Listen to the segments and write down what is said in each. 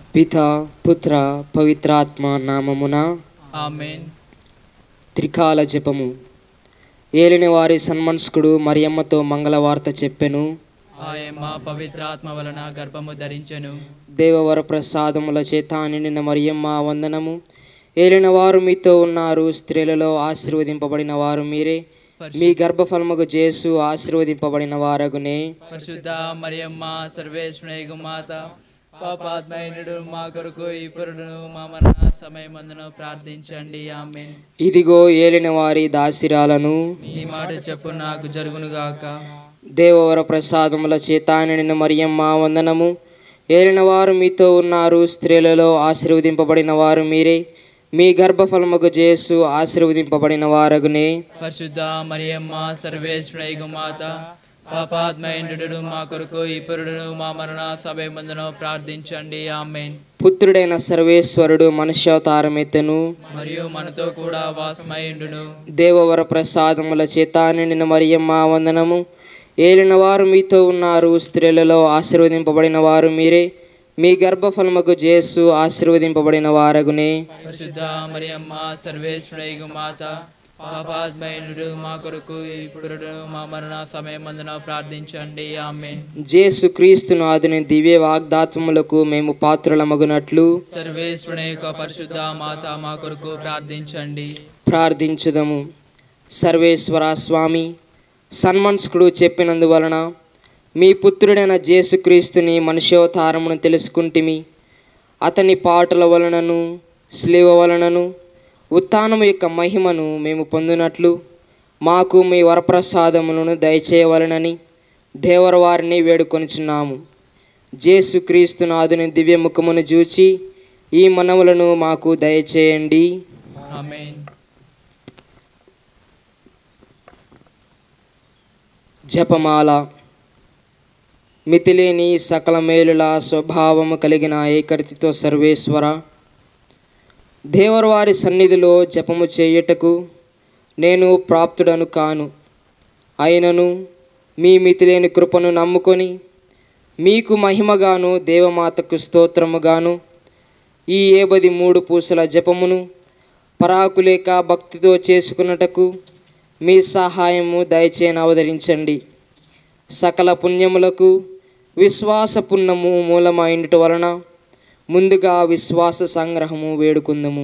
పిత పుత్ర పవిత్రాత్మ నామమున ఆమెన్ త్రికాల జపము ఏలిన వారి సన్మనస్కుడు మరియమ్మతో మంగళవార్త చెప్పెను ఆయమ్మ పవిత్రాత్మ వలన గర్భము ధరించెను దేవవర ప్రసాదముల చేత నిండిన మరియమ్మ వందనము ఏలిన వారు మీతో ఉన్నారు స్త్రీలలో ఆశీర్వదింపబడిన వారు మీరే మీ గర్భఫలముకు జేసు ఆశీర్వదింపబడిన వారగునే పరిశుద్ధ మరియమ్మ సర్వేశ్వర మాత పాపాత్మైనుడు మా కొరకు ఇప్పుడు మా మరణ సమయమందును ప్రార్థించండి ఆమెన్ ఇదిగో ఏలిన వారి దాసిరాలను ఈ మాట చెప్పు నాకు జరుగునుగాక దేవవర ప్రసాదముల చేత నిండిన మరియమ్మ వందనము ఏలిన వారు మీతో ఉన్నారు స్త్రీలలో ఆశీర్వదింపబడిన వారు మీరే మీ గర్భఫలముకు జేసు ఆశీర్వదింపబడిన వారగునే పరిశుద్ధ మరియమ్మ సర్వేశ్వర మాత పాపాత్మైనుడు మా కొరకు ఇప్పుడు మా మరణ సమయమందును ప్రార్థించండి ఆమెన్ పుత్రుడైన సర్వేశ్వరుడు మనుష్యావతారమెత్తను మరియు మనతో కూడా వాసమైండును దేవవర ప్రసాదముల చేత నిండిన మరియమ్మ వందనము ఏలిన వారు మీతో ఉన్నారు స్త్రీలలో ఆశీర్వదింపబడిన వారు మీరే మీ గర్భఫలముకు జేసు ఆశీర్వదింపబడిన వారగునే పరిశుద్ధ మరియమ్మ సర్వేశ్వర మాత పాపాత్మైనుడు మా కొరకు ఇప్పుడు మా మరణ సమయమందున ప్రార్థించండి ఆమెన్ జేసు క్రీస్తును ఆదిని దివ్య వాగ్దాత్వములకు మేము పాత్రులమగునట్లు సర్వేశ్వరుని యొక్క పరిశుద్ధ మాత మా కొరకు ప్రార్థించండి ప్రార్థించుదము సర్వేశ్వర స్వామి సన్మన్స్కుడు చెప్పినందువలన మీ పుత్రుడైన జేసుక్రీస్తుని మనుష్యోతారమును తెలుసుకుంటిమి అతని పాటల వలనను స్లీవ వలనను ఉత్థానము యొక్క మహిమను మేము పొందినట్లు మాకు మీ వరప్రసాదములను దయచేయవలనని దేవర వారిని వేడుకొనిచున్నాము జేసుక్రీస్తు నాదుని దివ్యముఖమును చూచి ఈ మనవులను మాకు దయచేయండి ఆమెన్ జపమాల మితిలేని సకల మేలుల స్వభావము కలిగిన ఏకర్తితో సర్వేశ్వర దేవరవారి సన్నిధిలో జపము చేయుటకు నేను ప్రాప్తుడను కాను అయినను మీ మితిలేని కృపను నమ్ముకొని మీకు మహిమగాను దేవమాతకు స్తోత్రముగాను ఈ ఏబది మూడు పూసల జపమును పరాకులేక భక్తితో చేసుకున్నటకు మీ సహాయము దయచేయని అవతరించండి సకల పుణ్యములకు విశ్వాస పుణ్యము మూలమైండుట వలన ముందుగా విశ్వాస సంగ్రహము వేడుకుందము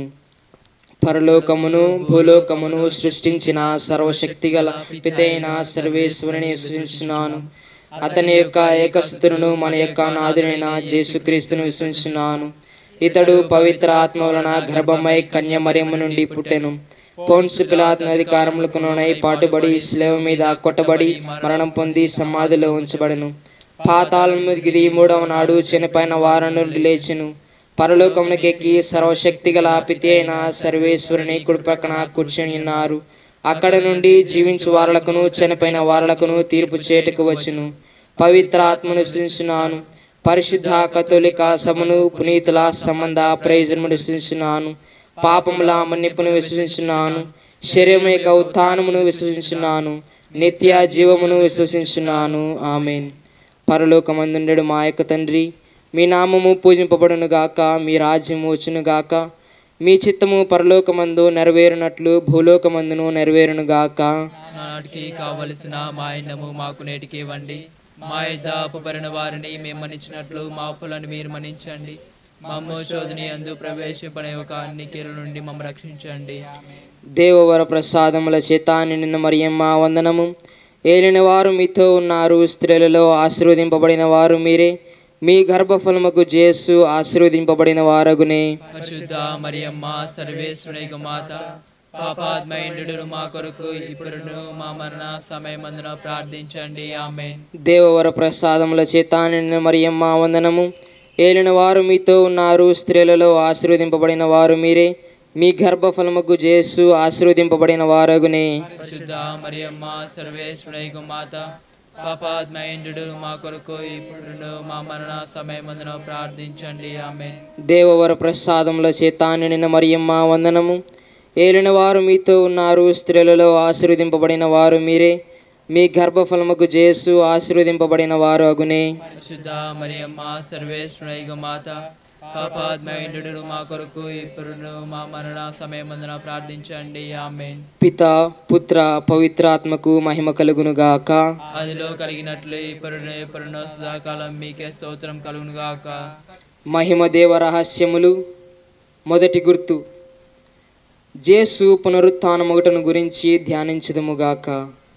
పరలోకమును భూలోకమును సృష్టించిన సర్వశక్తిగల పితైన సర్వేశ్వరుని విశ్వసించున్నాను అతని యొక్క ఏకసుతులను మన యొక్క నాదుడైన జేసుక్రీస్తును విశ్వసించున్నాను ఇతడు పవిత్ర ఆత్మ వలన గర్భమై కన్యమర్యము నుండి పుట్టెను పోన్సు పిలాత్మ అధికారములకు నూనై పాటుబడి శిలవ మీద కొట్టబడి మరణం పొంది సమాధిలో ఉంచబడెను పాతాళం మీదకి దిగి మూడవ నాడు చనిపోయిన వారం నుండి లేచెను పరలోకమునకెక్కి సర్వశక్తి గల పితి అయిన సర్వేశ్వరుని కుడిపక్కన కూర్చొని ఉన్నారు అక్కడ నుండి జీవించు వారలకును చనిపోయిన వారలకును తీర్పు చేటుకు వచ్చును పవిత్ర ఆత్మను విశ్వసించున్నాను పరిశుద్ధ కథోలిక సమును పునీతుల సంబంధ ప్రయోజనము విశ్వసించున్నాను పాపముల మన్నిపును విశ్వసించున్నాను శరీరం యొక్క ఉత్థానమును విశ్వసించున్నాను నిత్య జీవమును విశ్వసించున్నాను ఆమెన్ పరలోకమందుండెడు మా యొక్క తండ్రి మీ నామము పూజింపబడును గాక మీ రాజ్యము వచ్చును గాక మీ చిత్తము పరలోకమందు నెరవేరునట్లు భూలోకమందును నెరవేరును గాక నాటికి కావలసిన మా ఇన్నము మాకు నేటికి ఇవ్వండి మా యుద్ధ అప్పుబడిన వారిని మేము మన్నించినట్లు మా అప్పులను మీరు మన్నించండి మమ్మ శోధని అందు ప్రవేశపడే ఒక అన్ని కీల నుండి మమ్మ రక్షించండి దేవవర ప్రసాదముల చేత నిన్న మరియమ్మ వందనము ఏలిన వారు మీతో ఉన్నారు స్త్రీలలో ఆశీర్వదింపబడిన వారు మీరే మీ గర్భఫలముకు జేసు ఆశీర్వదింపబడిన వారగునే పరిశుద్ధ మరియమ్మ సర్వేశ్వరి మాత పాపాత్మైండు మా కొరకు ఇప్పుడును మా మరణ సమయమందున ప్రార్థించండి ఆమె దేవవర ప్రసాదముల చేత నిన్న మరియమ్మ వందనము ఏలిన వారు మీతో ఉన్నారు స్త్రీలలో ఆశీర్వదింపబడిన వారు మీరే మీ గర్భఫలముకు జేసు ఆశీర్వదింపబడిన వారగునే పరిశుద్ధ మరియమ్మ సర్వేశ్వరి మాత పాపాత్మైండు మా కొరకు ఇప్పుడును మా మరణ సమయమందున ప్రార్థించండి ఆమె దేవవర ప్రసాదముల చేత నిన్న మరియమ్మ వందనము ఏలిన వారు మీతో ఉన్నారు స్త్రీలలో ఆశీర్వదింపబడిన వారు మీరే మీ గర్భఫలముకు జేసు ఆశీర్వదింపబడిన వారు అగునే పరిశుద్ధ మరియమ్మ సర్వేశ్వరి మాత పాపాత్మైండు మా కొరకు ఇప్పుడు మా మరణ సమయమందున ప్రార్థించండి ఆమెన్ పిత పుత్ర పవిత్రాత్మకు మహిమ కలుగునుగాక అదిలో కలిగినట్లు ఇప్పుడు ఇప్పుడు సదాకాలం మీకే స్తోత్రం కలుగును గాక మహిమ దేవ రహస్యములు మొదటి గుర్తు జేసు పునరుత్నముగటను గురించి ధ్యానించదుముగాక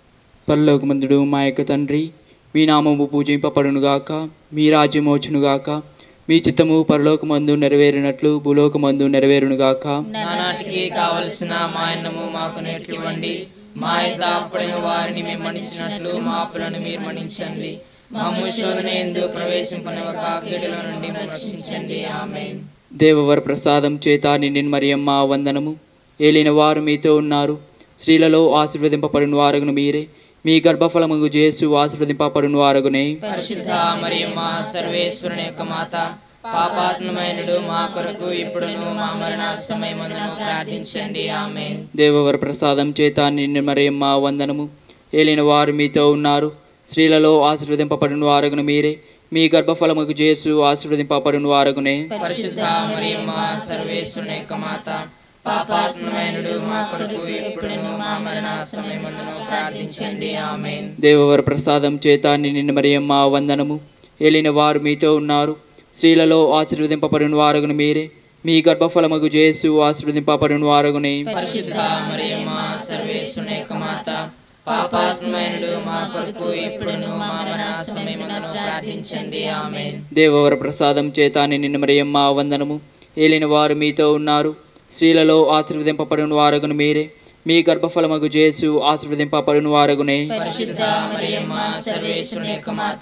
పరలోకమందుడు మా యొక్క తండ్రి మీ నామము పూజింపబడునుగాక మీ రాజ్యము వచ్చునుగాక మీ చిత్తము పరలోకమందు నెరవేరినట్లు భూలోకమందు నెరవేరునుగాక నానాటికి కావలసిన మా అన్నము మాకు నేర్పివ్వండి మా యొక్క అప్పుడైన వారిని మేము మన్నించినట్లు మా అప్పులను మీరు మన్నించండి మమ్ము శోధన ఎందు ప్రవేశింపనివ్వక కీడుల నుండి మమ్మల్ని రక్షించండి ఆమెన్ దేవవర ప్రసాదం చేత నిండిన మరియమ్మ వందనము ఏలిన వారు మీతో ఉన్నారు స్త్రీలలో ఆశీర్వదింపబడిన వారగును మీరే మీ గర్భఫలముగు జేసు ఆశీర్వదింపబడిన వారగునే పరిశుద్ధ మరియు మా సర్వేశ్వరుని యొక్క మాత పాపాత్మైనడు మా కొరకు ఇప్పుడును మా మరణ సమయమందును ప్రార్థించండి ఆమెన్ దేవవర ప్రసాదం చేత నిండిన మరియమ్మ వందనము ఏలిన వారు మీతో ఉన్నారు స్త్రీలలో ఆశీర్వదింపబడిన వారగును మీరే మీ గర్భఫలముగు జేసు ఆశీర్వదింపబడిన వారగునే పరిశుద్ధ మరియు మా సర్వేశ్వరుని యొక్క మాత పాపాత్మైనడు మా కొరకు ఇప్పుడును మా మరణ సమయమందును ప్రార్థించండి ఆమెన్ దేవవర ప్రసాదం చేత నిండిన మరియమ్మ వందనము ఏలిన వారు మీతో ఉన్నారు స్త్రీలలో ఆశీర్వదింపబడిన వారగును మీరే మీ గర్భఫలముగు జేసు ఆశీర్వదింపబడిన వారగునే పరిశుద్ధ మరియు మా సర్వేశ్వరుని యొక్క మాత పాపాత్మైనడు మా కొరకు ఇప్పుడును మా మరణ సమయమందును ప్రార్థించండి ఆమెన్ దేవవర ప్రసాదం చేత నిండిన మరియమ్మ వందనము ఏలిన వారు మీతో ఉన్నారు స్త్రీలలో ఆశీర్వదింపబడిన వారగును మీరే మీ గర్భఫలమగు జేసు ఆశీర్వదింపబడిన వారగునే పరిశుద్ధ మరియు మా సర్వేశ్వరుని యొక్క మాత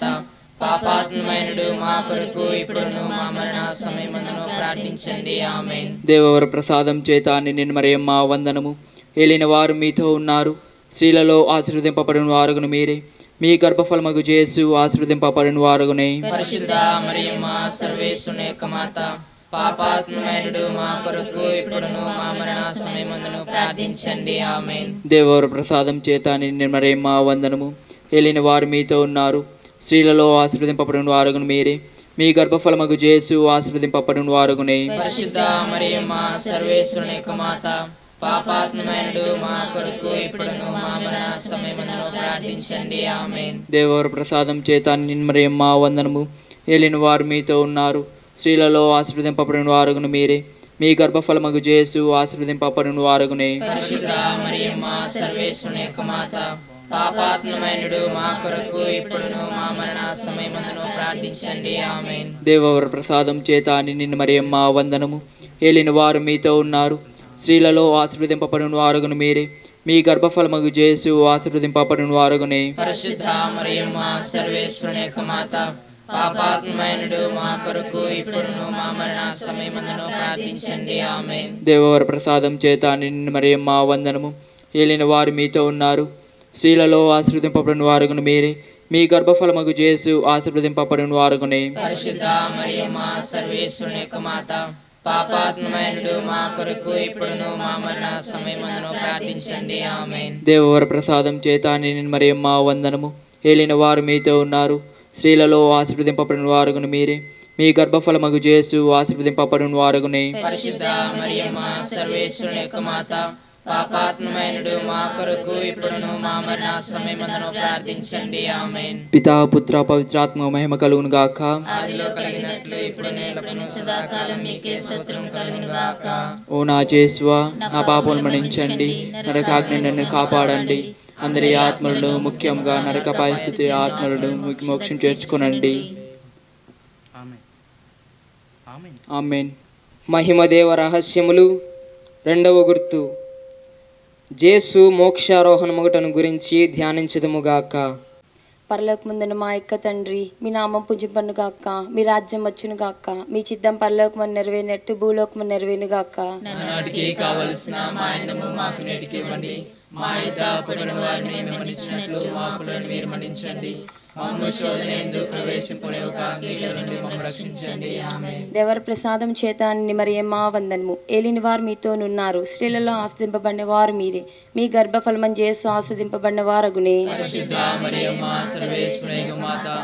పాపాత్మైనడు మా కొరకు ఇప్పుడును మా మరణ సమయమందును ప్రార్థించండి ఆమెన్ దేవవర ప్రసాదం చేత నిండిన మరియమ్మ వందనము ఏలిన వారు మీతో ఉన్నారు స్త్రీలలో ఆశీర్వదింపబడిన వారగును మీరే మీ గర్భఫలమగు జేసు ఆశీర్వదింపబడిన వారగునే పరిశుద్ధ మరియు మా సర్వేశ్వరుని యొక్క మాత పాపాత్మైనడు మా కొరకు ఇప్పుడును మా మరణ సమయమందును ప్రార్థించండి ఆమెన్ దేవవర ప్రసాదం చేత నిండిన మరియమ్మ వందనము ఏలిన వారు మీతో ఉన్నారు స్త్రీలలో ఆశీర్వదింపబడిన వారగును మీరే మీ గర్భఫలమగు జేసు ఆశీర్వదింపబడిన వారగునే పరిశుద్ధ మరియు మా సర్వేశ్వరుని యొక్క మాత పాపాత్మైనడు మా కొరకు ఇప్పుడును మా మరణ సమయమందును ప్రార్థించండి ఆమెన్ దేవవర ప్రసాదం చేత నిండిన మరియమ్మ వందనము ఏలిన వారు మీతో ఉన్నారు స్త్రీలలో ఆశీర్వదింపబడిన వారగును మీరే మీ గర్భఫలమగు జేసు ఆశీర్వదింపబడిన వారగునే పరిశుద్ధ మరియు మా సర్వేశ్వరుని యొక్క మాత పాపాత్మైనడు మా కొరకు ఇప్పుడును మా మరణ సమయమందును ప్రార్థించండి ఆమెన్ దేవవర ప్రసాదం చేత నిండిన మరియమ్మ వందనము ఏలిన వారు మీతో ఉన్నారు స్త్రీలలో ఆశీర్వదింపబడిన వారగును మీరే మీ గర్భఫలమగు జేసు ఆశీర్వదింపబడిన వారగునే పరిశుద్ధ మరియు మా సర్వేశ్వరుని యొక్క మాత పాపాత్మైనడు మా కొరకు ఇప్పుడును మా మరణ సమయమందును ప్రార్థించండి ఆమెన్ దేవవర ప్రసాదం చేత నిండిన మరియమ్మ వందనము ఏలిన వారు మీతో ఉన్నారు స్త్రీలలో ఆశీర్వదింపబడిన వారగును మీరే మీ గర్భఫలమగు జేసు ఆశీర్వదింపబడిన వారగునే పరిశుద్ధ మరియు మా సర్వేశ్వరుని యొక్క మాత పాపాత్మైనడు మా కొరకు ఇప్పుడును మా మరణ సమయమందును ప్రార్థించండి ఆమెన్ దేవవర ప్రసాదం చేత నిండిన మరియమ్మ వందనము ఏలిన వారు మీతో ఉన్నారు స్త్రీలలో ఆశీర్వదింపబడిన వారగును మీరే మీ గర్భఫలమగు జేసు ఆశీర్వదింపబడిన వారగునే పరిశుద్ధ మరియు మా సర్వేశ్వరుని యొక్క మాత పాపాత్మైనడు మా కొరకు ఇప్పుడును మా మరణ సమయమందును ప్రార్థించండి ఆమెన్ పితా పుత్ర పవిత్రాత్మ మహిమ కలుగును గాక ఆదిలో కలిగినట్లు ఇప్పుడు నేలపను సదాకాలం మీకే స్తోత్రం కలుగును గాక ఓ నా జేసువా నా పాపములు మన్నించండి నరకాగ్ని నన్ను కాపాడండి అందరి ఆత్మలను ముఖ్యంగా నరక పరిస్థితి ఆత్మలను మీకు మోక్షం చేర్చుకునండి ఆమెన్ మహిమదేవ రహస్యములు రెండవ గుర్తు జేసు మోక్షారోహణముగటను గురించి ధ్యానించదుముగాక పరలోకమందున మా యొక్క తండ్రి మీ నామం పూజింపను గాక మీ రాజ్యం వచ్చును గాక మీ చిత్తం పరలోకమని నెరవేరినట్టు భూలోకమని నెరవేరును గాక నాటికి కావలసిన మా అన్నము మాకు నేటికి ఇవ్వండి మా యొక్క అప్పుడైన వారిని మేము మన్నించినట్లు మా అప్పులను మీరు మన్నించండి మమ్మ శోధన ఎందు ప్రవేశింపని ఒక కీళ్ళ నుండి మమ్మల్ని రక్షించండి ఆమె దేవర ప్రసాదం చేత మరియమ్మ వందనము ఏలిన వారు మీతోనున్నారు స్త్రీలలో ఆస్వాదింపబడిన వారు మీరే మీ గర్భఫలమని చేసి ఆస్వాదింపబడిన వారగునే పరిశుద్ధ మరియు మా సర్వేశ్వరయ్య మాత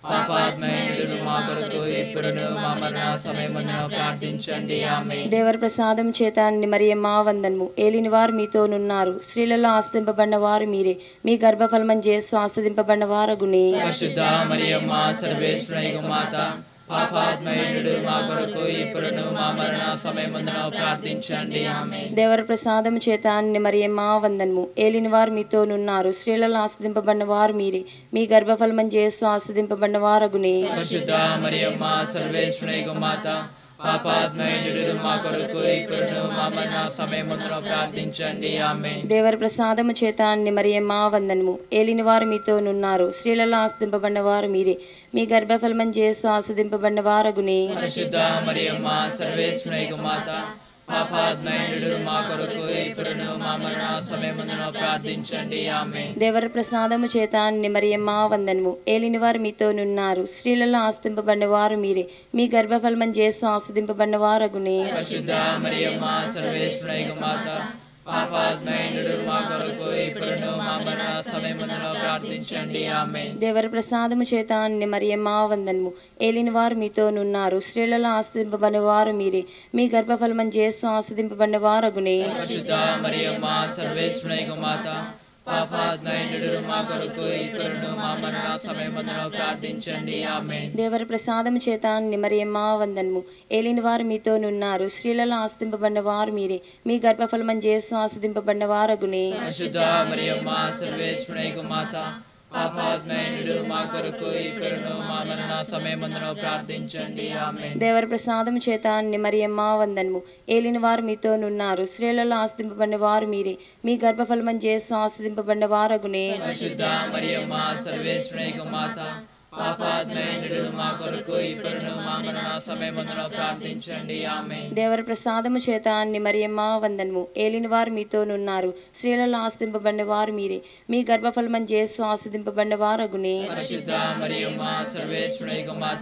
పాపాత్మయుడు మా కొరకు ఇప్పుడును మా మరణ సమయమున ప్రార్థించండి ఆమె దేవర ప్రసాదం చేత మరియమ్మ వందనము ఏలిన వారు మీతోనున్నారు స్త్రీలలో ఆస్తింపబడిన వారు మీరే మీ గర్భఫలమని చేస్తూ ఆస్తింపబడిన వారగునే పరిశుద్ధ మరియమ్మ సర్వేశ్వర మాత పాపాత్మయుడు మా కొరకు ఇప్పుడును మా మరణ సమయమున ప్రార్థించండి ఆమె దేవర ప్రసాదం చేత మరియమ్మ వందనము ఏలిన వారు మీతోనున్నారు స్త్రీలలో ఆస్తింపబడిన వారు మీరే మీ గర్భఫలమని చేస్తూ ఆస్తింపబడిన వారగునే పరిశుద్ధ మరియమ్మ సర్వేశ్వర మాత పాపాత్మయుడు మా కొరకు ఇప్పుడును మా మరణ సమయమున ప్రార్థించండి ఆమె దేవర ప్రసాదము చేత మరియమ్మ వందనము ఏలిన వారు మీతోనున్నారు స్త్రీలలో ఆస్తింపబడిన వారు మీరే మీ గర్భఫలమని చేస్తూ ఆస్తింపబడిన వారగునే పరిశుద్ధ మరియమ్మ సర్వేశ్వర మాత పాపాత్మయుడు మా కొరకు ఇప్పుడును మా మరణ సమయమున ప్రార్థించండి ఆమె దేవర ప్రసాదము చేత మరియమ్మ వందనము ఏలిన వారు మీతోనున్నారు స్త్రీలలో ఆస్తింపబడిన వారు మీరే మీ గర్భఫలమని చేస్తూ ఆస్తింపబడిన వారగునే పరిశుద్ధ మరియమ్మ సర్వేశ్వర మాత పాపాత్మయుడు మా కొరకు ఇప్పుడును మా మరణ సమయమున ప్రార్థించండి ఆమె దేవర ప్రసాదము చేత మరియమ్మ వందనము ఏలిన వారు మీతోనున్నారు స్త్రీలలో ఆస్తింపబడిన వారు మీరే మీ గర్భఫలమని చేస్తూ ఆస్తింపబడిన వారగునే పరిశుద్ధ మరియమ్మ సర్వేశ్వర మాత పాపాత్మయుడు మా కొరకు ఇప్పుడును మా మరణ సమయమున ప్రార్థించండి ఆమె దేవర ప్రసాదము చేత మరియమ్మ వందనము ఏలిన వారు మీతోనున్నారు స్త్రీలలో ఆస్తింపబడిన వారు మీరే మీ గర్భఫలమని చేస్తూ ఆస్తింపబడిన వారగునే పరిశుద్ధ మరియమ్మ సర్వేశ్వర మాత పాపాత్మయుడు మా కొరకు ఇప్పుడును మా మరణ సమయమున ప్రార్థించండి ఆమె దేవర ప్రసాదము చేత మరియమ్మ వందనము ఏలిన వారు మీతోనున్నారు స్త్రీలలో ఆస్తింపబడిన వారు మీరే మీ గర్భఫలమని చేస్తూ ఆస్తింపబడిన వారగునే పరిశుద్ధ మరియమ్మ సర్వేశ్వర మాత పాపాత్మయుడు మా కొరకు ఇప్పుడును మా మరణ సమయమున ప్రార్థించండి ఆమె దేవర ప్రసాదము చేత మరియమ్మ వందనము ఏలిన వారు మీతోనున్నారు స్త్రీలలో ఆస్తింపబడిన వారు మీరే మీ గర్భఫలమని చేస్తూ ఆస్తింపబడిన వారగునే పరిశుద్ధ మరియమ్మ సర్వేశ్వర మాత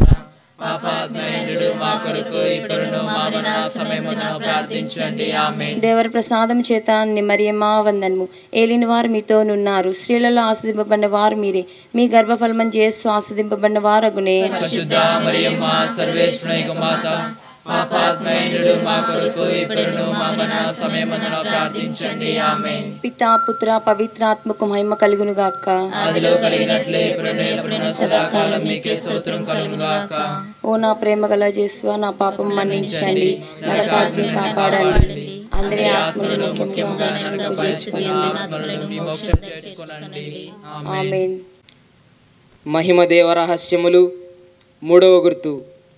పాపాత్మయుడు మా కొరకు ఇప్పుడును మా మరణ సమయమున ప్రార్థించండి ఆమె దేవర ప్రసాదం చేత మరియమ్మ వందనము ఏలిన వారు మీతోనున్నారు స్త్రీలలో ఆస్తింపబడిన వారు మీరే మీ గర్భఫలమని చేస్తూ ఆస్తింపబడిన వారగునే పరిశుద్ధ మరియమ్మ సర్వేశ్వర మాత పాపాత్మయుడు మా కొరకు ఇప్పుడును మా మరణ సమయమున ప్రార్థించండి ఆమె పితా పుత్ర పవిత్రాత్మకు మహిమ కలుగును గాక ఆదిలో కలిగినట్లే ఇప్పుడును ఎప్పుడును సదాకాలం మీకే స్తోత్రం కలుగును గాక ఓ నా ప్రేమ గల జేసువ నా పాపం మన్నించండి నరకాగ్ని కాపాడండి అందరి ఆత్మలను ముఖ్యంగా నరకపు చేసుకుని ఆత్మలను మీ మోక్షం చేర్చుకొనండి ఆమె ఆమేన్ మహిమ దేవ రహస్యములు మూడవ గుర్తు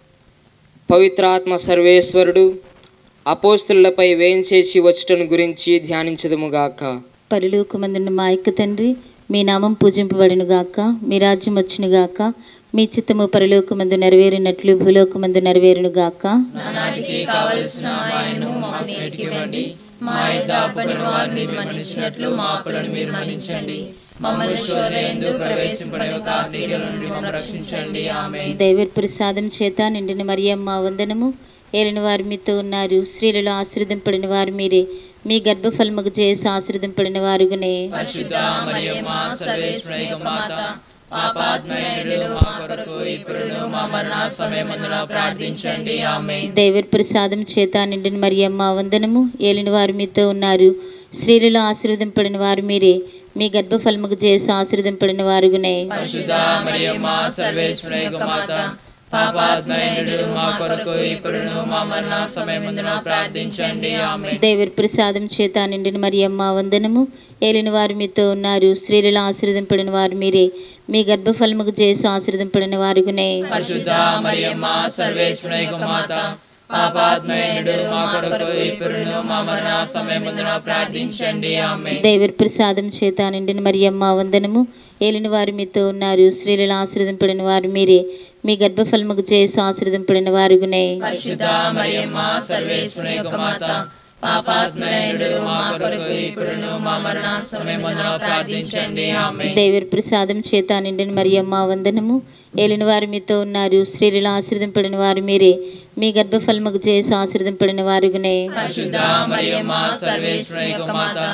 పవిత్రాత్మ సర్వేశ్వరుడు అపోస్తులపై వేంచేసి వచ్చుటను గురించి ధ్యానించదుముగాక పరలోకమందున్న మా యొక్క తండ్రి మీ నామం పూజింపబడును గాక మీ రాజ్యం వచ్చును గాక మీ చిత్తము పరలోకమందు నెరవేరినట్లు భూలోకమందు నెరవేరును గాక నాటికి కావలసిన ఆయను మాకు నేటికివ్వండి మా యొక్క అప్పులను వారిని మన్నించినట్లు మా అప్పులను మీరు మన్నించండి మమ్మల్ని శోధయందు ప్రవేశింపడము కార్తీక నుండి మమ్మల్ని రక్షించండి ఆమె దైవ ప్రసాదం చేత నిండిన మరియమ్మ వందనము ఏలిన వారు మీతో ఉన్నారు స్త్రీలలో ఆశ్రదింపడిన వారు మీరే మీ గర్భఫలముకు చేసి ఆశ్రదింపడిన వారుగునే పరిశుద్ధ మరియమ్మ సర్వేశ్వర మాత పాపాత్మయుడు మా కొరకు ఇప్పుడును మా మరణ సమయమందున ప్రార్థించండి ఆమె దైవ ప్రసాదం చేత నిండిన మరియమ్మ వందనము ఏలిన వారు మీతో ఉన్నారు స్త్రీలలో ఆశీర్వదింపడిన వారు మీరే మీ గర్భఫలముకు చేసి ఆశీర్వదింపడిన వారుగునే పరిశుద్ధ మరియమ్మ సర్వేశ్వర మాత పాపాత్మయుడు మా కొరకు ఇప్పుడును మా మరణ సమయమందున ప్రార్థించండి ఆమె దైవ ప్రసాదం చేత నిండిన మరియమ్మ వందనము ఏలిన వారు మీతో ఉన్నారు స్త్రీలలో ఆశీర్వదింపడిన వారు మీరే మీ గర్భఫలముకు చేసి ఆశీర్వదింపడిన వారుగునే పరిశుద్ధ మరియమ్మ సర్వేశ్వర మాత పాపాత్మయుడు మా కొరకు ఇప్పుడును మా మరణ సమయమందున ప్రార్థించండి ఆమె దైవ ప్రసాదం చేత నిండిన మరియమ్మ వందనము ఏలిన వారు మీతో ఉన్నారు స్త్రీలలో ఆశీర్వదింపడిన వారు మీరే మీ గర్భఫలముకు చేసి ఆశీర్వదింపడిన వారుగునే పరిశుద్ధ మరియమ్మ సర్వేశ్వర మాత పాపాత్మయుడు మా కొరకు ఇప్పుడును మా మరణ సమయమందున ప్రార్థించండి ఆమె దైవ ప్రసాదం చేత నిండిన మరియమ్మ వందనము ఏలిన వారు మీతో ఉన్నారు స్త్రీలలో ఆశీర్వదింపడిన వారు మీరే మీ గర్భఫలముకు చేసి ఆశీర్వదింపడిన వారుగునే పరిశుద్ధ మరియమ్మ సర్వేశ్వర మాత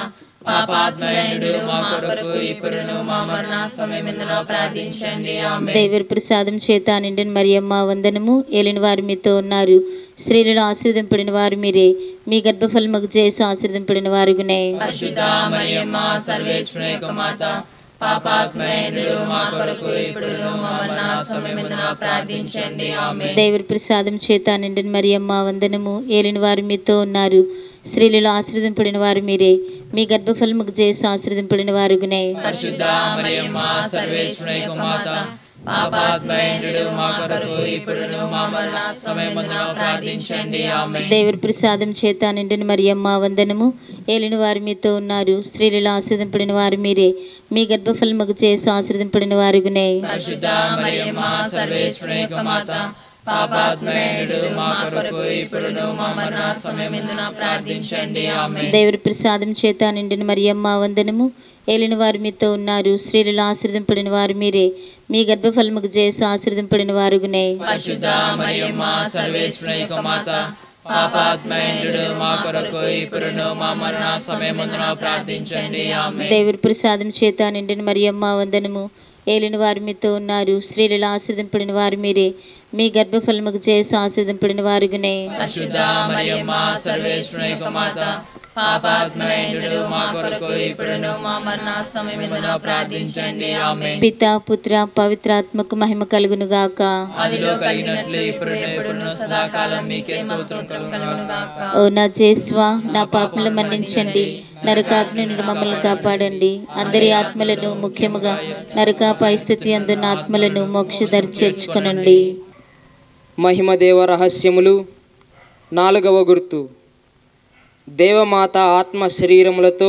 పాపాత్మయుడు మా కొరకు ఇప్పుడును మా మరణ సమయమందున ప్రార్థించండి ఆమె దైవ ప్రసాదం చేత నిండిన మరియమ్మ వందనము ఏలిన వారు మీతో ఉన్నారు స్త్రీలలో ఆశీర్వదింపడిన వారు మీరే మీ గర్భఫలముకు చేసి ఆశీర్వదింపడిన వారుగునే పరిశుద్ధ మరియమ్మ సర్వేశ్వర యొక్క మాత పాపాత్మయుడు మా కొరకు ఇప్పుడును మా మరణ సమయమందున ప్రార్థించండి ఆమె దైవ ప్రసాదం చేత నిండిన మరియమ్మ వందనము ఏలిన వారు మీతో ఉన్నారు స్త్రీలలో ఆశీర్వదింపడిన వారు మీరే మీ గర్భఫలముకు చేసి ఆశీర్వదింపడిన వారుగునే పరిశుద్ధ మరియమ్మ సర్వేశ్వర యొక్క మాత పాపాత్మయుడు మా కొరకు ఇప్పుడును మా మరణ సమయమందున ప్రార్థించండి ఆమె దైవ ప్రసాదం చేత నిండిన మరియమ్మ వందనము ఏలిన వారు మీతో ఉన్నారు స్త్రీలలో ఆశీర్వదింపడిన వారు మీరే మీ గర్భఫలముకు చేసి ఆశీర్వదింపడిన వారుగునే పరిశుద్ధ మరియమ్మ సర్వేశ్వర యొక్క మాత పాపాత్మయుడు మా కొరకు ఇప్పుడును మా మరణ సమయమందున ప్రార్థించండి ఆమె దైవ ప్రసాదం చేత నిండిన మరియమ్మ వందనము ఏలిన వారు మీతో ఉన్నారు స్త్రీలలో ఆశీర్వదింపడిన వారు మీరే మీ గర్భఫలముకు చేసి ఆశీర్వదింపడిన వారుగునే పరిశుద్ధ మరియమ్మ సర్వేశ్వర యొక్క మాత పాపాత్మయుడు మా కొరకు ఇప్పుడును మా మరణ సమయమందున ప్రార్థించండి ఆమె దైవ ప్రసాదం చేత నిండిన మరియమ్మ వందనము ఏలిన వారు మీతో ఉన్నారు స్త్రీలలో ఆశీర్వదింపడిన వారు మీరే మీ గర్భఫలముకు చేసి ఆశీర్వదింపడిన వారుగునే పరిశుద్ధ మరియమ్మ సర్వేశ్వర యొక్క మాత పాపాత్మయుడు మా కొరకు ఇప్పుడును మా మరణ సమయమందున ప్రార్థించండి ఆమె పిత పుత్ర పవిత్రాత్మకు మహిమ కలుగును గాక అదిలో కలిగినట్లు ఇప్పుడు ఎప్పుడును సదాకాలం మీకే స్తోత్రం కలుగును గాక ఓ నా జేస్వా నా పాపములు మన్నించండి నరకాగ్ని నుండి మమ్మల్ని కాపాడండి అందరి ఆత్మలను ముఖ్యముగా నరకాపాయ స్థితి అందున్న ఆత్మలను మోక్షధరి చేర్చుకొనండి మహిమదేవ రహస్యములు నాలుగవ గుర్తు దేవమాత ఆత్మ శరీరములతో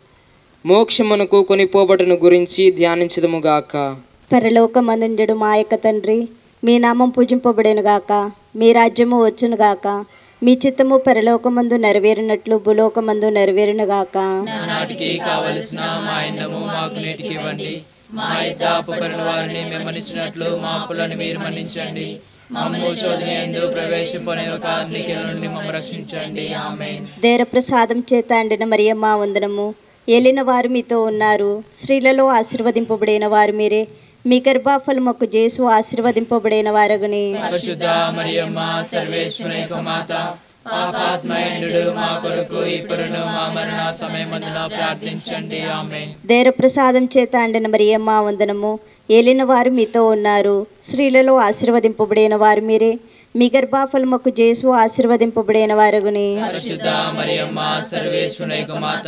మోక్షమునకు కొనిపోబటను గురించి ధ్యానించదముగాక పరలోకమందుండెడు మా యొక్క తండ్రి మీ నామం పూజింపబడేను గాక మీ రాజ్యము వచ్చును గాక మీ చిత్తము పరలోకమందు నెరవేరినట్లు భూలోకమందు నెరవేరును గాక నాటికి కావలసిన మా అన్నము మాకు నేటికి ఇవ్వండి మా యొక్క అప్పుపరిన వారిని మేము మన్నించినట్లు మా అప్పులను మీరు మన్నించండి మమ్ము శోధన ఎందు ప్రవేశింపని ఒక అగ్నికి నుండి మమ్మల్ని రక్షించండి ఆమె దేర ప్రసాదం చేత అండిన మరియమ్మ వందనము ఏలిన వారు మీతో ఉన్నారు స్త్రీలలో ఆశీర్వదింపబడిన వారు మీరే మీ గర్భాఫలముకు జేసు ఆశీర్వదింపబడిన వారగుని పరిశుద్ధ మరియమ్మ సర్వేశ్వర యొక్క మాత పాపాత్మయుడు మా కొరకు ఇప్పుడును మా మరణ సమయమందున ప్రార్థించండి ఆమె దేర ప్రసాదం చేత అండిన మరియమ్మ వందనము ఏలిన వారు మీతో ఉన్నారు స్త్రీలలో ఆశీర్వదింపబడిన వారు మీరే మీ గర్భాఫలముకు జేసు ఆశీర్వదింపబడిన వారగుని పరిశుద్ధ మరియమ్మ సర్వేశ్వర యొక్క మాత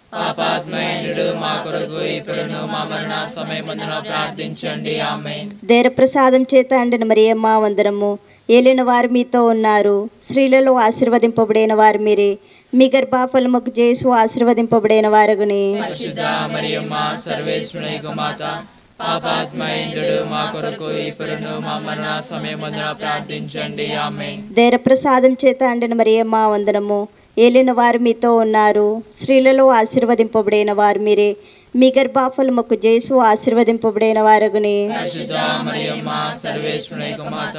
పాపాత్మయుడు మా కొరకు ఇప్పుడును మా మరణ సమయమందున ప్రార్థించండి ఆమె దేర ప్రసాదం చేత అండిన మరియమ్మ వందనము ఏలిన వారు మీతో ఉన్నారు స్త్రీలలో ఆశీర్వదింపబడిన వారు మీరే మీ గర్భాఫలముకు జేసు ఆశీర్వదింపబడిన వారగుని పరిశుద్ధ మరియమ్మ సర్వేశ్వర యొక్క మాత పాపాత్మయుడు మా కొరకు ఇప్పుడును మా మరణ సమయమందున ప్రార్థించండి ఆమె దేర ప్రసాదం చేత అండిన మరియమ్మ వందనము ఏలిన వారు మీతో ఉన్నారు స్త్రీలలో ఆశీర్వదింపబడిన వారు మీరే మీ గర్భాఫలముకు జేసు ఆశీర్వదింపబడిన వారగుని పరిశుద్ధ మరియమ్మ సర్వేశ్వర యొక్క మాత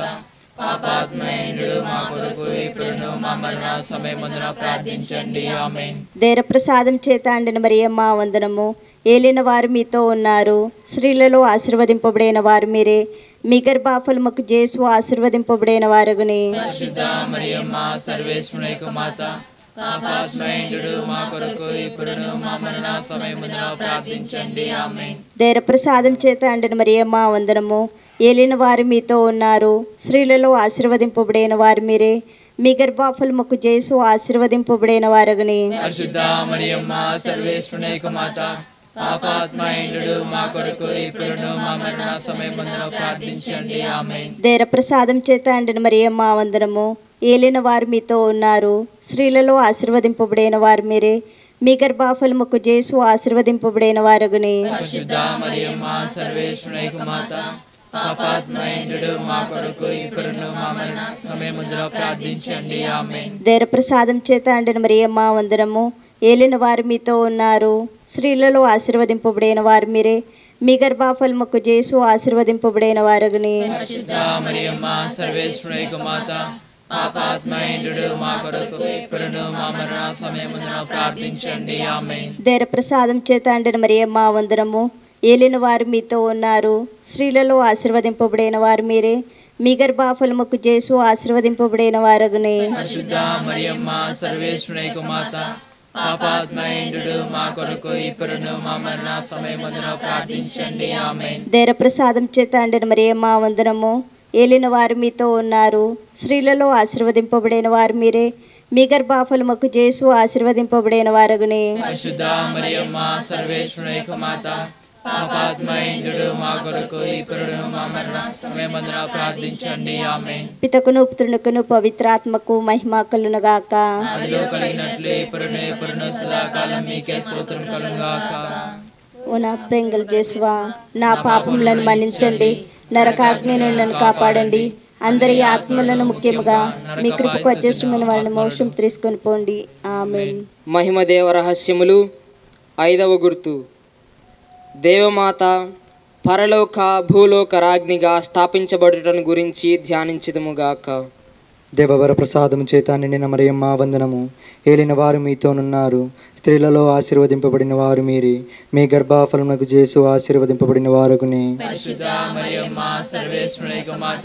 పాపాత్మయుడు మా కొరకు ఇప్పుడును మా మరణ సమయమందున ప్రార్థించండి ఆమె దేర ప్రసాదం చేత అండిన మరియమ్మ వందనము ఏలిన వారు మీతో ఉన్నారు స్త్రీలలో ఆశీర్వదింపబడిన వారు మీరే మీ గర్భాఫలముకు జేసు ఆశీర్వదింపబడిన వారగుని పరిశుద్ధ మరియమ్మ సర్వేశ్వర యొక్క మాత పాపాత్మయుడు మా కొరకు ఇప్పుడును మా మరణ సమయమున ప్రార్థించండి ఆమె దేర ప్రసాదం చేత అండిన మరియమ్మ వందనము ఏలిన వారు మీతో ఉన్నారు స్త్రీలలో ఆశీర్వదింపబడిన వారు మీరే మీ గర్భాఫలముకు జేసు ఆశీర్వదింపబడిన వారగుని పరిశుద్ధ మరియమ్మ సర్వేశ్వర యొక్క మాత పాపాత్మయుడు మా కొరకు ఇప్పుడును మా మరణ సమయమున ప్రార్థించండి ఆమె దేర ప్రసాదం చేత అండిన మరియమ్మ వందనము ఏలిన వారు మీతో ఉన్నారు స్త్రీలలో ఆశీర్వదింపబడిన వారు మీరే మీ గర్భాఫలముకు జేసు ఆశీర్వదింపబడిన వారగుని పరిశుద్ధ మరియమ్మ సర్వేశ్వర యొక్క మాత పాపాత్మయుడు మా కొరకు ఇప్పుడును మా మరణ సమయమున ప్రార్థించండి ఆమె దేర ప్రసాదం చేత అండిన మరియమ్మ వందనము ఏలిన వారు మీతో ఉన్నారు స్త్రీలలో ఆశీర్వదింపబడిన వారు మీరే మీ గర్భాఫలముకు జేసు ఆశీర్వదింపబడిన వారగుని పరిశుద్ధ మరియమ్మ సర్వేశ్వర యొక్క మాత పాపాత్మయుడు మా కొరకు ఇప్పుడును మా మరణ సమయమున ప్రార్థించండి ఆమె దేర ప్రసాదం చేత అండిన మరియమ్మ వందనము ఏలిన వారు మీతో ఉన్నారు స్త్రీలలో ఆశీర్వదింపబడిన వారు మీరే మీ గర్భాఫలముకు చేసు ఆశీర్వదింపబడిన వారగునే పరిశుద్ధ మరియమ్మ సర్వేశ్వరుని కుమాత పాపాత్మయుడు మా కొరకు ఇప్పుడును మా మరణ సమయమున ప్రార్థించండి ఆమె దేర ప్రసాదం చేత అండిన మరియమ్మ వందనము ఏలిన వారు మీతో ఉన్నారు స్త్రీలలో ఆశీర్వదింపబడిన వారు మీరే మీ గర్భాఫలముకు చేసు ఆశీర్వదింపబడిన వారగునే పరిశుద్ధ మరియమ్మ సర్వేశ్వరుని కుమాత పాపాత్మయుడు మా కొరకు ఇప్పుడును మా మరణ సమయమున ప్రార్థించండి ఆమె పితకును పుత్రునికును పవిత్రాత్మకు మహిమ కలునుగాక అదిలో కలిగినట్లు ఇప్పుడును ఇప్పుడును సదాకాలం మీకే స్తోత్రం కలుగాక ఓ నా ప్రేంగల్ చేసువా నా పాపములను మన్నించండి నరకాగ్ని నుండి నన్ను కాపాడండి అందరి ఆత్మలను ముఖ్యముగా మీ కృపకు అడ్జస్టమైన వారిని మోక్షం తీసుకొని పోండి ఆమెన్ మహిమదేవ రహస్యములు ఐదవ గుర్తు దేవమాత పరలోక భూలోక రాజ్ఞిగా స్థాపించబడుటను గురించి ధ్యానించదముగాక దేవవర ప్రసాదము చేత నిండిన మరియమ్మ వందనము ఏలిన వారు మీతోనున్నారు స్త్రీలలో ఆశీర్వదింపబడిన వారు మీరే మీ గర్భాఫలమునకు చేసు ఆశీర్వదింపబడిన వారగునే పరిశుద్ధ మరియమ్మ సర్వేశ్వరుని కుమాత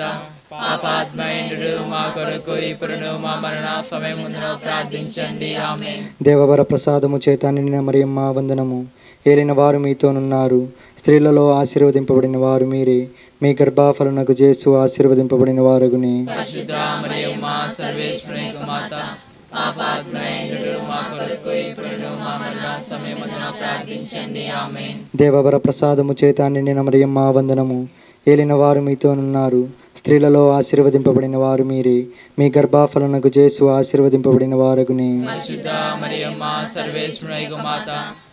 పాపాత్మయుడు మా కొరకు ఇప్పుడును మా మరణ సమయమున ప్రార్థించండి ఆమె దేవవర ప్రసాదము చేత నిండిన మరియమ్మ వందనము ఏలిన వారు మీతోనున్నారు స్త్రీలలో ఆశీర్వదింపబడిన వారు మీరే మీ గర్భాఫలమునకు చేసు ఆశీర్వదింపబడిన వారగునే పరిశుద్ధ మరియమ్మ సర్వేశ్వరుని కుమాత పాపాత్మయుడు మా కొరకు ఇప్పుడును మా మరణ సమయమున ప్రార్థించండి ఆమె దేవవర ప్రసాదము చేత నిండిన మరియమ్మ వందనము ఏలిన వారు మీతోనున్నారు స్త్రీలలో ఆశీర్వదింపబడిన వారు మీరే మీ గర్భాఫలమునకు చేసు ఆశీర్వదింపబడిన వారగునే పరిశుద్ధ మరియమ్మ సర్వేశ్వరుని కుమాత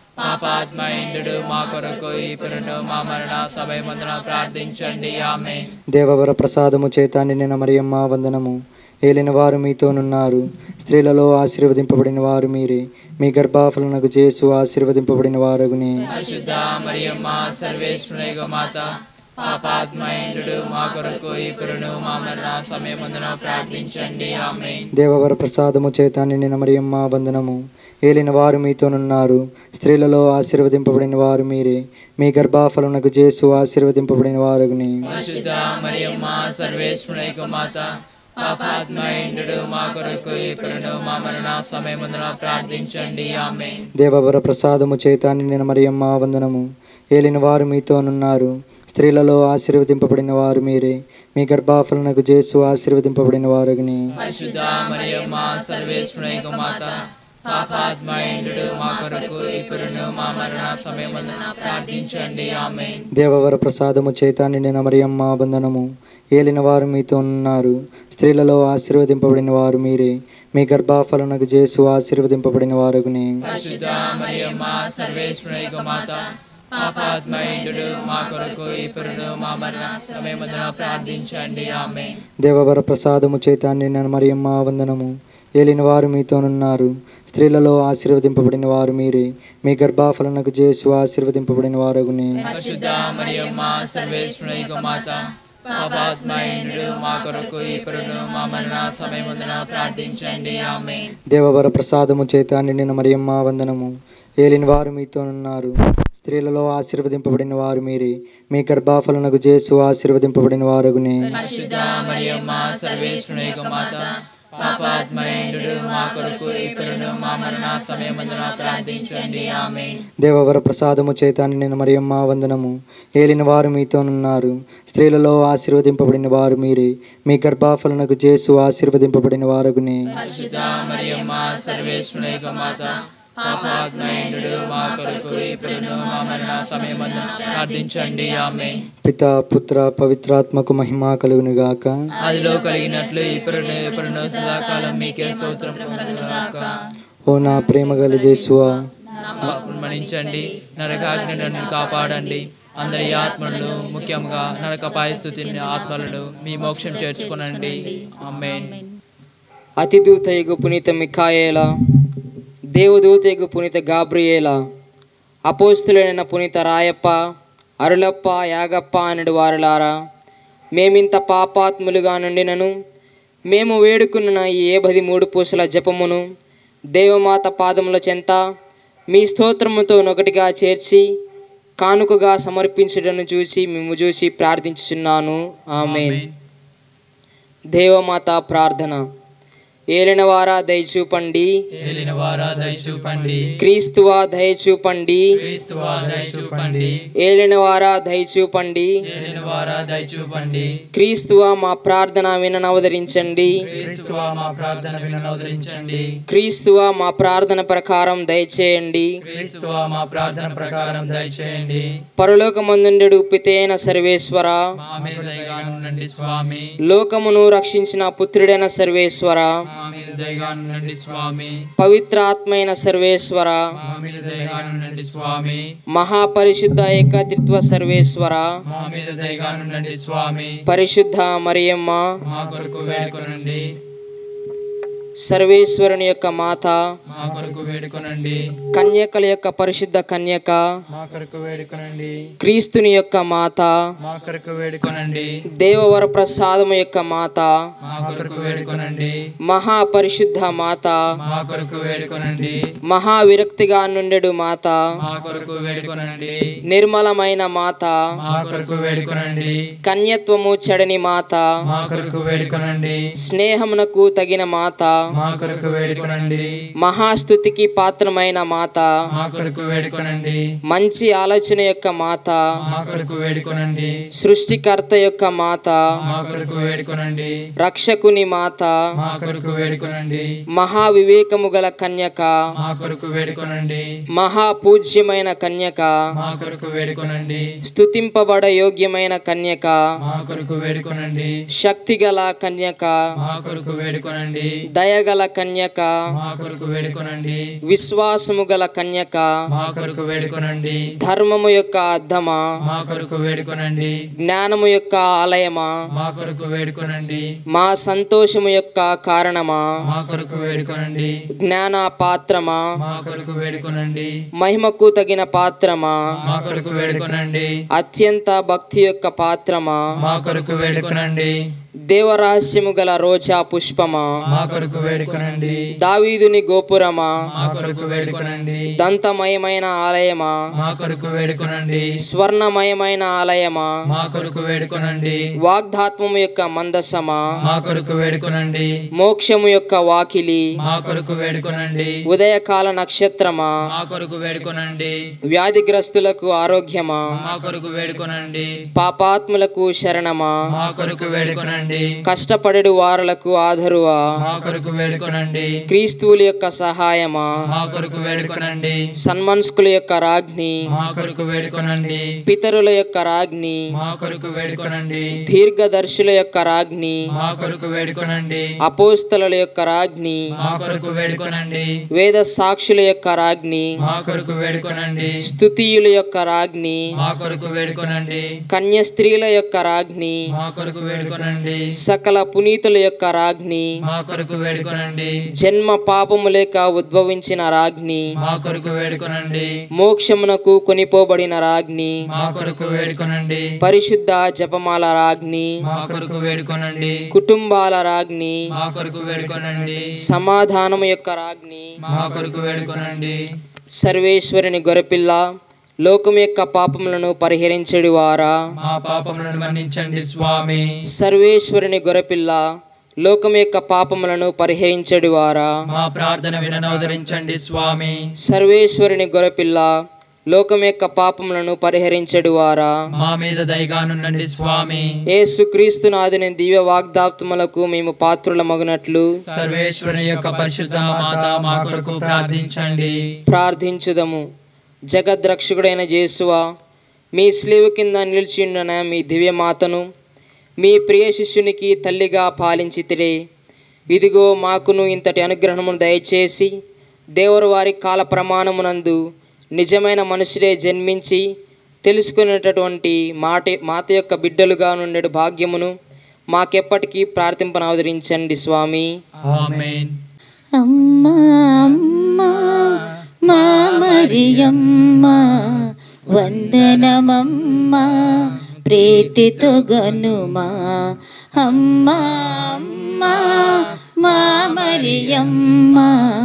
పాపాత్మయుడు మా కొరకు ఇప్పుడును మా మరణ సమయమున ప్రార్థించండి ఆమె దేవవర ప్రసాదము చేత నిండిన మరియమ్మ వందనము ఏలిన వారు మీతోనున్నారు స్త్రీలలో ఆశీర్వదింపబడిన వారు మీరే మీ గర్భాఫలమునకు చేసు ఆశీర్వదింపబడిన వారగునే పరిశుద్ధ మరియమ్మ సర్వేశ్వరుని కుమాత పాపాత్మయుడు మా కొరకు ఇప్పుడును మా మరణ సమయమున ప్రార్థించండి ఆమె దేవవర ప్రసాదము చేత నిండిన మరియమ్మ వందనము ఏలిన వారు మీతోనున్నారు స్త్రీలలో ఆశీర్వదింపబడిన వారు మీరే మీ గర్భాఫలమునకు చేసు ఆశీర్వదింపబడిన వారగునే పరిశుద్ధ మరియమ్మ సర్వేశ్వరుని కుమాత పాపాత్మయుడు మా కొరకు ఇప్పుడును మా మరణ సమయమున ప్రార్థించండి ఆమె దేవవర ప్రసాదము చేత నిండిన మరియమ్మ వందనము ఏలిన వారు మీతోనున్నారు స్త్రీలలో ఆశీర్వదింపబడిన వారు మీరే మీ గర్భాఫలమునకు చేసు ఆశీర్వదింపబడిన వారగునే పరిశుద్ధ మరియమ్మ సర్వేశ్వరుని కుమాత పాపాత్మయుడు మా కొరకు ఇప్పుడును మా మరణ సమయమున ప్రార్థించండి ఆమె దేవవర ప్రసాదము చేత నిండిన మరియమ్మ వందనము ఏలిన వారు మీతోనున్నారు స్త్రీలలో ఆశీర్వదింపబడిన వారు మీరే మీ గర్భాఫలమునకు చేసు ఆశీర్వదింపబడిన వారగునే పరిశుద్ధ మరియమ్మ సర్వేశ్వరుని కుమాత పాపాత్మయుడు మా కొరకు ఇప్పుడును మా మరణ సమయమున ప్రార్థించండి ఆమె దేవవర ప్రసాదము చేత నిండిన మరియమ్మ వందనము ఏలిన వారు మీతోనున్నారు స్త్రీలలో ఆశీర్వదింపబడిన వారు మీరే మీ గర్భాఫలమునకు చేసు ఆశీర్వదింపబడిన వారగునే పరిశుద్ధ మరియమ్మ సర్వేశ్వరుని కుమాత పాపాత్మయుడు మా కొరకు ఇప్పుడును మా మరణ సమయమున ప్రార్థించండి ఆమె దేవవర ప్రసాదము చేత నిండిన మరియమ్మ వందనము ఏలిన వారు మీతోనున్నారు స్త్రీలలో ఆశీర్వదింపబడిన వారు మీరే మీ గర్భాఫలమునకు చేసు ఆశీర్వదింపబడిన వారగునే పరిశుద్ధ మరియమ్మ సర్వేశ్వరుని కుమాత పాపాత్మయుడు మా కొరకు ఇప్పుడును మా మరణ సమయమున ప్రార్థించండి ఆమె దేవవర ప్రసాదము చేత నిండిన మరియమ్మ వందనము ఏలిన వారు మీతోనున్నారు స్త్రీలలో ఆశీర్వదింపబడిన వారు మీరే మీ గర్భాఫలమునకు చేసు ఆశీర్వదింపబడిన వారగునే పరిశుద్ధ మరియమ్మ సర్వేశ్వరుని కుమాత పాపాత్మయుడు మా కొరకు ఇప్పుడును మా మరణ సమయమున ప్రార్థించండి ఆమె పిత పుత్ర పవిత్రాత్మకు మహిమ కలుగునుగాక అదిలో కలిగినట్లు ఇప్పుడును ఇప్పుడును సదాకాలం మీకే స్తోత్రం కలుగుగాక. ఓ నా ప్రేమ గల జేసువా పాపం మన్నించండి నరకాగ్ని నన్ను కాపాడండి అందరి ఆత్మలను ముఖ్యంగా నరకపాయ స్థుతిని ఆత్మలను మీ మోక్షం చేర్చుకునండి ఆమేన్ అతిదూతయగు పునీత మిఖాయేల దేవదూతయగు పునీత గాబ్రియేల అపోస్తులైన పునీత రాయప్ప అరులప్ప యాగప్ప అనడు వారులారా మేమింత పాపాత్ములుగా నుండినను మేము వేడుకున్న ఈ ఏబది మూడు పూసల జపమును దేవమాత పాదముల చెంత మీ స్తోత్రముతో నొకటిగా చేర్చి కానుకగా సమర్పించడను చూసి మేము చూసి ప్రార్థించుచున్నాను ఆమెన్ దేవమాత ప్రార్థన ఏలినవారా దయచూపండి ఏలిన వారా దయచూపండి క్రీస్తువా దయచూపండి క్రీస్తువా దయచూపండి ఏలినవారా దయచూపండి ఏలిన వారా దయచూపండి క్రీస్తువా మా ప్రార్థన విననవదరించండి క్రీస్తువా మా ప్రార్థన వినవదరించండి క్రీస్తువా మా ప్రార్థన ప్రకారం దయచేయండి క్రీస్తువా మా ప్రార్థన ప్రకారం దయచేయండి పరలోకమందుండెడు పితైన సర్వేశ్వర మా మీద దయగా ఉండండి స్వామి లోకమును రక్షించిన పుత్రుడైన సర్వేశ్వర మా మీద దయగా ఉండండి స్వామి పవిత్ర ఆత్మైన సర్వేశ్వర మా మీద దయగా ఉండండి స్వామి మహాపరిశుద్ధ ఏకత్రిత్వ సర్వేశ్వర మా మీద దయగా ఉండండి స్వామి పరిశుద్ధ మరియమ్మ మా కొరకు వేడుకొనండి సర్వేశ్వరుని యొక్క మాత మా కొరకు వేడుకొనండి కన్యకల యొక్క పరిశుద్ధ కన్యక మా కొరకు వేడుకొనండి క్రీస్తుని యొక్క మాత మా కొరకు వేడుకొనండి దేవవర ప్రసాదము యొక్క మాత మా కొరకు వేడుకొనండి మహాపరిశుద్ధ మాత మా కొరకు వేడుకొనండి మహావిరక్తిగా నుండెడు మాత మా కొరకు వేడుకొనండి నిర్మలమైన మాత మా కొరకు వేడుకొనండి కన్యత్వము చెడని మాత మా కొరకు వేడుకొనండి స్నేహమునకు తగిన మాత మా కొరకు వేడుకొనండి మహాస్థుతికి పాత్రమైన మాత మా కొరకు వేడుకొనండి మంచి ఆలోచన యొక్క మాత మా కొరకు వేడుకొనండి సృష్టికర్త యొక్క మాత మా కొరకు వేడుకొనండి రక్షకుని మాత మా కొరకు వేడుకొనండి మహావివేకము గల కన్యక మా కొరకు వేడుకొనండి మహాపూజ్యమైన కన్యక మా కొరకు వేడుకొనండి స్తుతింపబడ యోగ్యమైన కన్యక మా కొరకు వేడుకొనండి శక్తిగల కన్యక మా కొరకు వేడుకొనండి దయగల కన్యక మా కొరకు వేడుకొనండి విశ్వాసము గల కన్యక మా కొరకు వేడుకొనండి ధర్మము యొక్క అద్దమా మా కొరకు వేడుకొనండి జ్ఞానము యొక్క ఆలయమా మా కొరకు వేడుకొనండి మా సంతోషము యొక్క కారణమా మా కొరకు వేడుకొనండి జ్ఞాన పాత్రమా మా కొరకు వేడుకొనండి మహిమకు తగిన పాత్రమా మా కొరకు వేడుకొనండి అత్యంత భక్తి యొక్క పాత్రమా మా కొరకు వేడుకొనండి దేవరహస్యము గల రోజా పుష్పమా మా కొరకు వేడుకొనండి దావీదుని గోపురమా మా కొరకు వేడుకొనండి దంతమయమైన ఆలయమా మా కొరకు వేడుకొనండి స్వర్ణమయమైన ఆలయమా మా కొరకు వేడుకొనండి వాగ్దాత్మము యొక్క మందసమా మా కొరకు వేడుకొనండి మోక్షము యొక్క వాకిలి మా కొరకు వేడుకొనండి ఉదయకాల నక్షత్రమా మా కొరకు వేడుకొనండి వ్యాధిగ్రస్తులకు ఆరోగ్యమా మా కొరకు వేడుకొనండి పాపాత్ములకు శరణమా మా కొరకు వేడుకొనండి కష్టపడెడు వారలకు ఆధరువా మా కొరకు వేడుకొనండి క్రీస్తువుల యొక్క సహాయమా మా కొరకు వేడుకొనండి సన్మన్స్కుల యొక్క రాజ్ఞి మా కొరకు వేడుకొనండి పితరుల యొక్క రాజ్ఞి మా కొరకు వేడుకొనండి దీర్ఘదర్శుల యొక్క రాజ్ఞి మా కొరకు వేడుకొనండి అపోస్తల యొక్క రాజ్ఞి మా కొరకు వేడుకొనండి వేద సాక్షుల యొక్క రాజ్ఞి మా కొరకు వేడుకొనండి స్తుతియుల యొక్క రాజ్ఞి మా కొరకు వేడుకొనండి కన్య స్త్రీల యొక్క రాజ్ఞి మా కొరకు వేడుకొనండి సకల పునీతుల యొక్క రాజ్ఞి మా కొరకు వేడుకొనండి జన్మ పాపము లేక ఉద్భవించిన రాజ్ఞి మా కొరకు వేడుకొనండి మోక్షమునకు కొనిపోబడిన రాజ్ఞి మా కొరకు వేడుకొనండి పరిశుద్ధ జపమాల రాజ్ఞి మా కొరకు వేడుకొనండి కుటుంబాల రాజ్ఞి మా కొరకు వేడుకొనండి సమాధానము యొక్క రాజ్ఞి మా కొరకు వేడుకొనండి సర్వేశ్వరుని గొరపిల్ల లోకం యొక్క పాపములను పరిహరించడి వారా మా పాపములను మన్నించండి స్వామి సర్వేశ్వరుని గొరపిల్ల లోకం యొక్క పాపములను పరిహరించడి వారా మా ప్రార్థన విననవదరించండి స్వామి సర్వేశ్వరుని గొరపిల్ల లోకం యొక్క పాపములను పరిహరించడు వారా మా మీద దయగానుండండి స్వామి యేసుక్రీస్తు నాదుని దివ్య వాగ్దాప్తములకు మేము పాత్రుల మగునట్లు సర్వేశ్వరుని యొక్క పరిశుద్ధ మాత మా కొరకు ప్రార్థించండి ప్రార్థించుదము జగద్రక్షకుడైన జేసువా మీ స్లీవు కింద నిలిచిండిన మీ దివ్యమాతను మీ ప్రియ శిష్యునికి తల్లిగా పాలించితిరే ఇదిగో మాకును ఇంతటి అనుగ్రహమును దయచేసి దేవరు వారి కాల ప్రమాణమునందు నిజమైన మనుషులే జన్మించి తెలుసుకునేటటువంటి మాట మాత యొక్క బిడ్డలుగా నుండే భాగ్యమును మాకెప్పటికీ ప్రార్థింపనవదరించండి స్వామి ఆమేన్ అమ్మా అమ్మా మా మరియమ్మ వందనమమ్మా ప్రీతితో గనుమా అమ్మా అమ్మా మా మరియమ్మ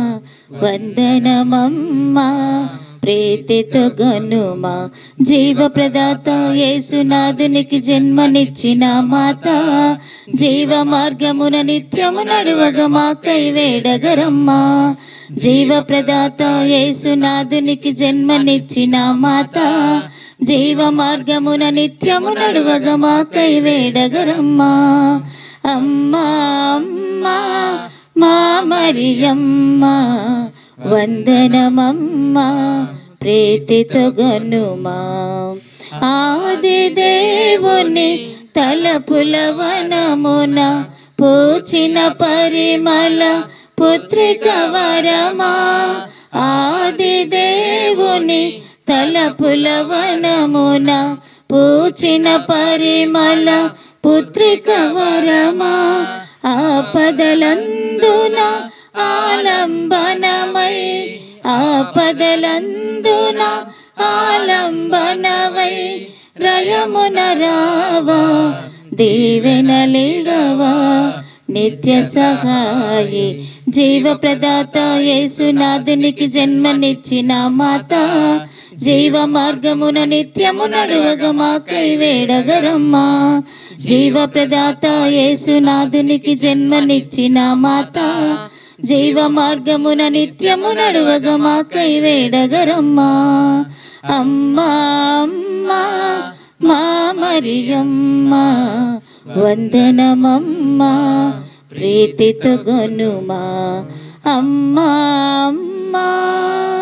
వందనమమ్మ ప్రీతితో గనుమా జీవ ప్రదాత యేసునాథునికి జన్మనిచ్చిన మాత జీవ మార్గమున నిత్యము నడువగ మాకై వేడగరమ్మా జీవ ప్రదాత యేసునాథునికి జన్మనిచ్చిన మాత జీవ మార్గమున నిత్యము నడువగ మాకై వేడగరమ్మా అమ్మా అమ్మా మా మరియమ్మ వందనమమ్మ ప్రీతితో గనుమా ఆది దేవుని తలపుల వనమున పూచిన పరిమళ పుత్రిక వరమా ఆది దేవుని తలపుల వనమున పూచిన పరిమళ పుత్రిక వరమా ఆపదలందున ఆలంబనమై ఆపదలందున ఆలంబనవై రయమున రావా దీవెనలిడవా నిత్య సహాయి జీవ ప్రదాత యేసునాథునికి జన్మనిచ్చిన మాత జీవ మార్గమున నిత్యము నడువగ మాకై వేడగరమ్మా జీవ ప్రదాత యేసునాథునికి జన్మనిచ్చిన మాత జీవ మార్గమున నిత్యము నడువగ మాకై వేడగరమ్మా అమ్మా అమ్మా మా మరియమ్మ వందనమమ్మ ప్రీతితో గనుమా అమ్మా అమ్మా